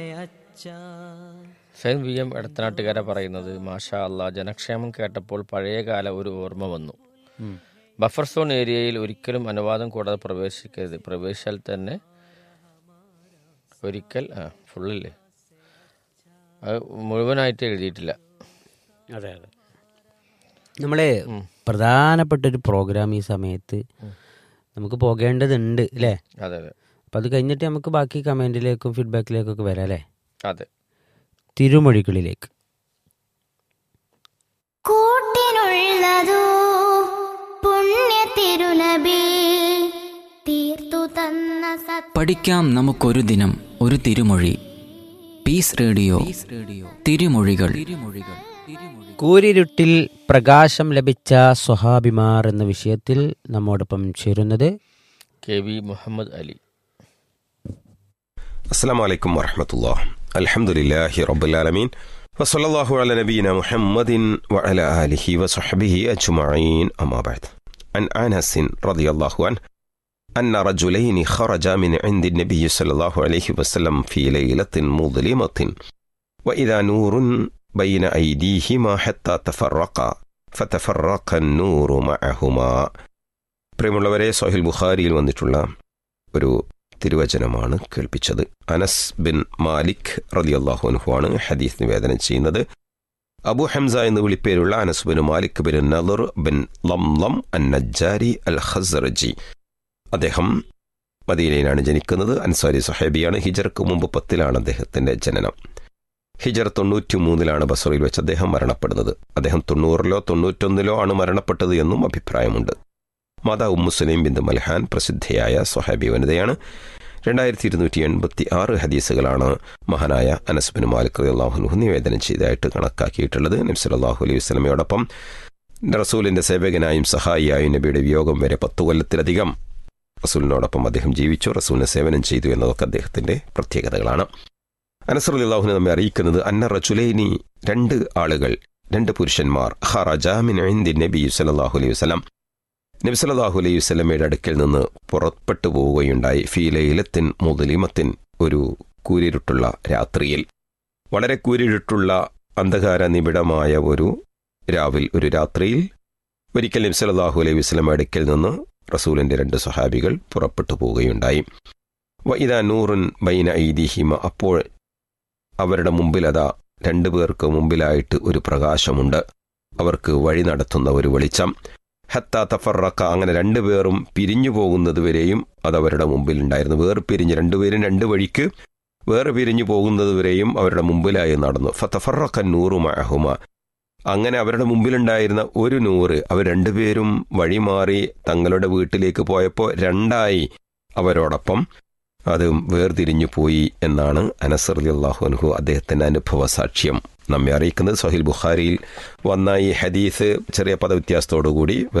Sen V M എടത്തനാട്ടുകാര പറയുന്നത് മാഷാ അല്ലാ ജനക്ഷേമം കേട്ടപ്പോൾ പഴയകാല ഒരു ഓർമ്മ വന്നു ബഫർ സോൺ ഏരിയയിൽ ഒരിക്കലും അനുവാദം കൂടാതെ പ്രവേശിക്കരുത് പ്രവേശിച്ചാൽ തന്നെ ഒരിക്കൽ ആ ഫുള്ളില്ലേ അത് മുഴുവനായിട്ട് എഴുതിയിട്ടില്ല അതെ അതെ നമ്മളെ പ്രധാനപ്പെട്ട ഒരു പ്രോഗ്രാം ഈ സമയത്ത് നമുക്ക് പോകേണ്ടതുണ്ട് അല്ലേ അതെ അതെ അപ്പം അത് കഴിഞ്ഞിട്ട് നമുക്ക് ബാക്കി കമൻറ്റിലേക്കും ഫീഡ്ബാക്കിലേക്കൊക്കെ വരാം അല്ലേ അതെ തിരുമൊഴികളിലേക്ക് കൂട്ടിനുള്ളതോ പുണ്യ തിരുനബി തീർത്തു തന്ന സത് പഠിക്കാം നമുക്കൊരു ദിനം ഒരു തിരുമൊഴി പീസ് റേഡിയോ റേഡിയോ തിരുമൊഴികൾ തിരുമൊഴികൾ കൂരിരുട്ടിൽ പ്രകാശം ലഭിച്ച സ്വഹാബിമാർ എന്ന വിഷയത്തിൽ നമ്മോടൊപ്പം ചേരുന്നത് കെ വി മുഹമ്മദ് അലി السلام عليكم ورحمة الله الحمد لله رب العالمين وصلى الله على نبينا محمد وعلى آله وصحبه أجمعين أما بعد عن أنس رضي الله عنه أن رجلين خرجا من عند النبي صلى الله عليه وسلم في ليلة مظلمة وإذا نور بين أيديهما حتى تفرقا فتفرق النور معهما പ്രിയമുള്ളവരെ സഹിൽ ബുഖാരിയിൽ വന്നിട്ടുള്ള ഒരു തിരുവചനമാണ് കേൾപ്പിച്ചത് അനസ് ബിൻ മാലിക് റലിയല്ലാഹു അനുഹുവാണ് ഹദീസ് നിവേദനം ചെയ്യുന്നത് അബു ഹംസ എന്ന് വിളിപ്പേരുള്ള Anas bin Malik bin Nadr bin ലം ലം അൻ നജ്ജാരി അൽ ഖസറജി അദ്ദേഹം മദീനയിലാണ് ജനിക്കുന്നത് അൻസാരി സുഹൈബിയാണ് ഹിജർക്ക് മുമ്പ് പത്തിലാണ് അദ്ദേഹത്തിന്റെ ജനനം ഹിജർ തൊണ്ണൂറ്റി മൂന്നിലാണ് ബസറയിൽ വെച്ച് അദ്ദേഹം മരണപ്പെടുന്നത് അദ്ദേഹം തൊണ്ണൂറിലോ തൊണ്ണൂറ്റൊന്നിലോ ആണ് മരണപ്പെട്ടത് എന്നും അഭിപ്രായമുണ്ട് മാതാ ഉമ്മുസലീം ബിന്ദു മൽഹാൻ പ്രസിദ്ധയായ സ്വഹാബി വനിതയാണ് രണ്ടായിരത്തി ഇരുന്നൂറ്റി എൺപത്തി ആറ് ഹദീസുകളാണ് മഹാനായ അനസ്ബിൻ മാലിക് അള്ളാഹുനു നിവേദനം ചെയ്തതായിട്ട് കണക്കാക്കിയിട്ടുള്ളത് നബ്സലാഹു അലൈഹി വസ്ലമയോടൊപ്പം റസൂലിന്റെ സേവകനായും സഹായിയായും നബിയുടെ വിയോഗം വരെ പത്തു കൊല്ലത്തിലധികം റസൂലിനോടൊപ്പം അദ്ദേഹം ജീവിച്ചു റസൂലിനെ സേവനം ചെയ്തു എന്നതൊക്കെ അദ്ദേഹത്തിന്റെ പ്രത്യേകതകളാണ് അനസർ അള്ളാഹുനെ നമ്മെ അറിയിക്കുന്നത് അന്ന റച്ചുലൈനി രണ്ട് ആളുകൾ രണ്ട് പുരുഷന്മാർ ഹറജാമിൻ നബി സല്ലാഹു അലൈഹി വസ്ലം നബി സല്ലല്ലാഹു അലൈഹി വസല്ലമയുടെ അടുക്കൽ നിന്ന് പുറപ്പെട്ടു പോവുകയുണ്ടായി ഫീലയിലത്തിൻ മുതലിമത്തിൻ ഒരു കൂരിരുട്ടുള്ള രാത്രിയിൽ വളരെ കൂരിരുട്ടുള്ള അന്ധകാര നിബിഡമായ ഒരു രാവിൽ ഒരു രാത്രിയിൽ ഒരിക്കൽ നബി സല്ലല്ലാഹു അലൈഹി വസല്ലമയുടെ അടുക്കൽ നിന്ന് റസൂലിന്റെ രണ്ട് സഹാബികൾ പുറപ്പെട്ടു പോവുകയുണ്ടായി വൈദ നൂറുൻ ബൈന ഐദിഹിമ അപ്പോൾ അവരുടെ മുമ്പിൽ അതാ രണ്ടു പേർക്ക് മുമ്പിലായിട്ട് ഒരു പ്രകാശമുണ്ട് അവർക്ക് വഴി നടത്തുന്ന ഒരു വെളിച്ചം ഹത്ത തഫറക്ക അങ്ങനെ രണ്ടുപേറും പിരിഞ്ഞു പോകുന്നതുവരെയും അത് അവരുടെ മുമ്പിൽ ഉണ്ടായിരുന്നു വേറെ പിരിഞ്ഞ് രണ്ടുപേരും രണ്ട് വഴിക്ക് വേറെ പിരിഞ്ഞു പോകുന്നതുവരെയും അവരുടെ മുമ്പിലായി നടന്നു ഫതഫറക്ക നൂറു മഹുമ അങ്ങനെ അവരുടെ മുമ്പിലുണ്ടായിരുന്ന ഒരു നൂറ് അവർ രണ്ടുപേരും വഴിമാറി തങ്ങളുടെ വീട്ടിലേക്ക് പോയപ്പോൾ രണ്ടായി അവരോടൊപ്പം അത് വേർതിരിഞ്ഞു പോയി എന്നാണ് അനസർ അള്ളാഹു അൻഹു അദ്ദേഹത്തിന്റെ അനുഭവ സാക്ഷ്യം നമ്മെ അറിയിക്കുന്നത് സഹിൽ ബുഖാരിയിൽ വന്ന ഈ ഹദീസ് ചെറിയ പദവ്യത്യാസത്തോടുകൂടി